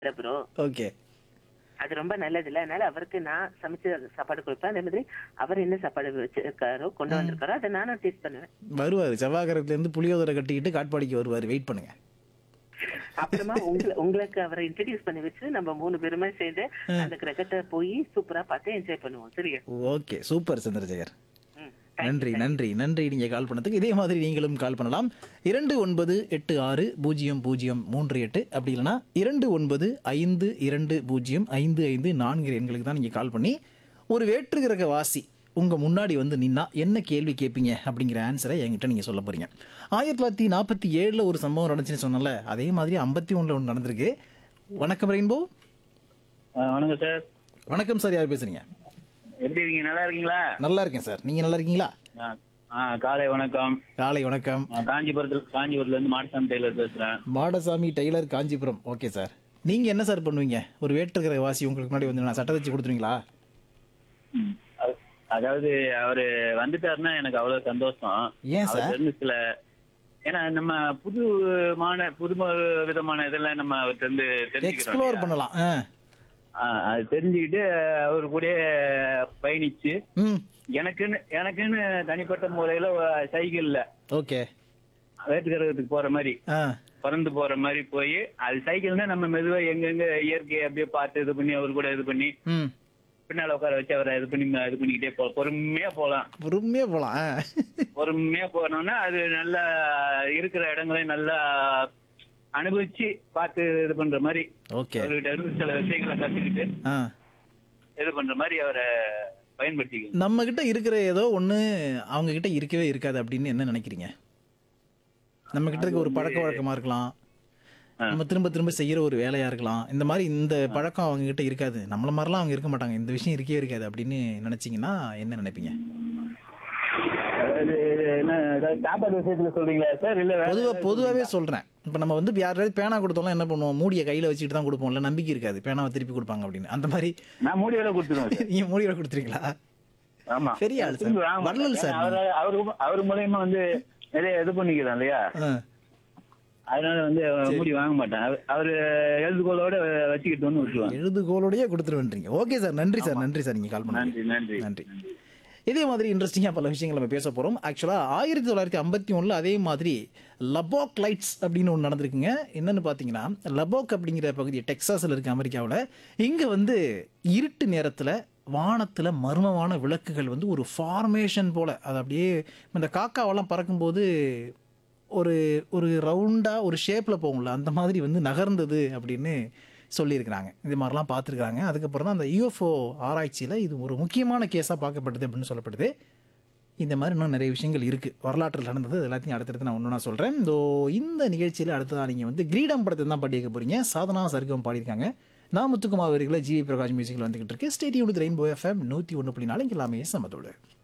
Bro okay அது ரொம்ப நல்லது இல்ல அதனால அவருக்கு நான் சமைச்சு சாப்பாடு கொடுப்பேன் அதே மாதிரி அவர் என்ன சாப்பாடு வச்சிருக்காரோ கொண்டு வந்திருக்காரோ அதை நானும் டேஸ்ட் பண்ணுவேன் வருவார் செவ்வாய்க்கிரத்துல இருந்து புளியோதரை கட்டிக்கிட்டு காட்பாடிக்கு வருவார் வெயிட் பண்ணுங்க அப்புறமா உங்களை உங்களுக்கு அவரை இன்ட்ரடியூஸ் பண்ணி வச்சு நம்ம மூணு பேருமே சேர்ந்து அந்த கிரகத்தை போய் சூப்பரா பார்த்து என்ஜாய் பண்ணுவோம் சரியா ஓகே சூப்பர் சந்திரசேகர் ம். நன்றி நன்றி நன்றி நீங்க கால் பண்ணதுக்கு இதே மாதிரி நீங்களும் கால் பண்ணலாம் இரண்டு ஒன்பது எட்டு ஆறு பூஜ்ஜியம் பூஜ்ஜியம் மூன்று எட்டு அப்படி இல்லைன்னா இரண்டு ஒன்பது ஐந்து இரண்டு பூஜ்ஜியம் ஐந்து ஐந்து நான்கு எண்களுக்கு தான் நீங்க கால் பண்ணி ஒரு வேற்று கிரக வாசி உங்க முன்னாடி வந்து நின்னா என்ன கேள்வி கேட்பீங்க அப்படிங்கிற ஆன்சரை என்கிட்ட நீங்க சொல்ல போறீங்க ஆயிரத்தி தொள்ளாயிரத்தி நாற்பத்தி ஏழுல ஒரு சம்பவம் நடந்துச்சுன்னு சொன்னல அதே மாதிரி ஐம்பத்தி ஒண்ணுல ஒன்று நடந்திருக்கு வணக்கம் ரெயின்போ ஆ, வணக்கம் சார் வணக்கம் சார் யார் பேசுறீங்க எப்படி இருக்கீங்க நல்லா இருக்கீங்களா நல்லா இருக்கேன் சார் நீங்க நல்லா இருக்கீங்களா ஆ, ஆ காலை வணக்கம் காலை வணக்கம் நான் காஞ்சிபுரத்துல காஞ்சிபுரத்துல இருந்து மாடசாமி டெய்லர் பேசுறேன் Madasamy tailor Kanchipuram okay sir நீங்க என்ன சார் பண்ணுவீங்க ஒரு வேற்றுக்கிற வாசி உங்களுக்கு முன்னாடி வந்து நான் சட்டை வச்சு கொடுத்துருவீங்களா ம். அது- அதாவது அவரு வந்துட்டாருன்னா எனக்கு அவ்வளவு சந்தோஷம் ஏன் அவர் சார் தெரிஞ்ச சில ஏன்னா நம்ம புதுமான புது விதமான இதெல்லாம் நம்ம அவர்கிட்ட இருந்து தெரிஞ்சுக்கிறோம் எக்ஸ்ப்ளோர் இல்லையா? பண்ணலாம் ஆ ஆ, அது தெரிஞ்சுக்கிட்டு அவர் கூட பயணிச்சு ம் எனக்குன்னு எனக்குன்னு தனிப்பட்ட முறையில சைக்கிள்ல ஓகே வேட்டுக்கரகத்துக்கு போற மாதிரி ஆ பறந்து போற மாதிரி போய் அது சைக்கிள்னா நம்ம மெதுவா எங்கெங்க இயற்கையை அப்படியே பார்த்து இது பண்ணி அவர் கூட இது பண்ணி ம் பின்னால உட்கார வச்சு அவரை இது பண்ணி இது பண்ணிக்கிட்டே போலாம் பொறுமையா போலாம் பொறுமையாக போகலாம் ஆ பொறுமையா போனோம்னா அது நல்லா இருக்கிற இடங்களையும் நல்லா அனுபவிச்சு பார்த்து இது பண்ற மாதிரி ஓகே அவர்கிட்ட இருந்து சில விஷயங்களை கத்துக்கிட்டு ஆ இது பண்ற மாதிரி அவரை பயன்படுத்திக்கணும் நம்ம கிட்ட இருக்கிற ஏதோ ஒன்று அவங்க கிட்ட இருக்கவே இருக்காது அப்படின்னு என்ன நினைக்கிறீங்க நம்ம கிட்ட இருக்க ஒரு பழக்க வழக்கமா இருக்கலாம் நம்ம திரும்ப திரும்ப செய்யற ஒரு வேலையா இருக்கலாம் இந்த மாதிரி இந்த பழக்கம் அவங்க கிட்ட இருக்காது நம்மள மாதிரிலாம் அவங்க இருக்க மாட்டாங்க இந்த விஷயம் இருக்கவே இருக்காது அப்படின்னு நினைச்சீங்கன்னா என்ன நினைப்பீங்க அதாவது என்ன ஏதாவது சாப்பாடு விஷயத்துல சொல்றீங்களா சார் இல்ல வேற பொதுவா ஏதாவது பொதுவாகவே சொல்றேன் இப்போ நம்ம வந்து யாராவது பேனா கொடுத்தோம்லாம் என்ன பண்ணுவோம் மூடியை கையில வச்சுட்டு தான் கொடுப்போம்ல நம்பிக்கை இருக்காது பேனாவை திருப்பி கொடுப்பாங்க அப்படின்னு அந்த மாதிரி நான் மூடி வேலை கொடுத்துருவேன் சார் நீங்க மூடியை கொடுத்துறீங்களா ஆமா பெரிய ஆள் சார். திரும்பி வாங்க வள்ளல் மாட்டேன். சார் ஏன்னா அவரு அவரு அவர் மூலியமா வந்து நிறைய இது பண்ணிக்கிறோம் இல்லையா ஆ, அதனால வந்து மூடி வாங்க மாட்டேன் அவரு- அவரு எழுதுகோளோட வச்சுக்கிட்டு வந்து விட்டுருவாங்க எழுதுகோலோடயே கொடுத்துருவேன்றீங்க ஓகே சார் நன்றி சார் நன்றி சார் நீங்க கால் பண்ணி நன்றி நன்றி நன்றி இதே மாதிரி இன்ட்ரெஸ்டிங்காக பல விஷயங்கள் நம்ம பேச போகிறோம் ஆக்சுவலாக ஆயிரத்தி தொள்ளாயிரத்தி ஐம்பத்தி ஒன்றில் அதே மாதிரி லபோக் லைட்ஸ் அப்படின்னு ஒன்று நடந்திருக்குங்க என்னன்னு பார்த்தீங்கன்னா லபோக் அப்படிங்கிற பகுதி டெக்சாஸில் இருக்க அமெரிக்காவில் இங்கே வந்து இருட்டு நேரத்தில் வானத்தில் மர்மமான விளக்குகள் வந்து ஒரு ஃபார்மேஷன் போல் அது அப்படியே இந்த காக்காவெல்லாம் பறக்கும்போது ஒரு ஒரு ரவுண்டாக ஒரு ஷேப்பில் போகும்ல அந்த மாதிரி வந்து நகர்ந்தது அப்படின்னு சொல்லியிருக்கிறாங்க இது மாதிரிலாம் பார்த்துருக்காங்க அதுக்கப்புறம் தான் அந்த யூஎஃப்ஓ ஆராய்ச்சியில் இது ஒரு முக்கியமான கேஸாக பார்க்கப்படுது அப்படின்னு சொல்லப்படுது இந்த மாதிரி இன்னும் நிறைய விஷயங்கள் இருக்குது வரலாற்றில் நடந்தது அது எல்லாத்தையும் அடுத்தடுத்து நான் ஒன்று நான் சொல்கிறேன் இதோ இந்த நிகழ்ச்சியில் அடுத்ததாக நீங்கள் வந்து கிரீடம் படத்தை தான் பாடி வைக்க போகிறீங்க சாதனா சர்க்கம் பாடியிருக்காங்க நான் முத்துக்குமார் அவர்களை ஜிவி பிரகாஷ் மியூசிக்கில் வந்துகிட்டு இருக்கு ஸ்டேடியம் ரெயின்போ எஃப்எம் நூற்றி ஒன்று புள்ளி நாலு இங்கே எல்லாமே சமத்தோடு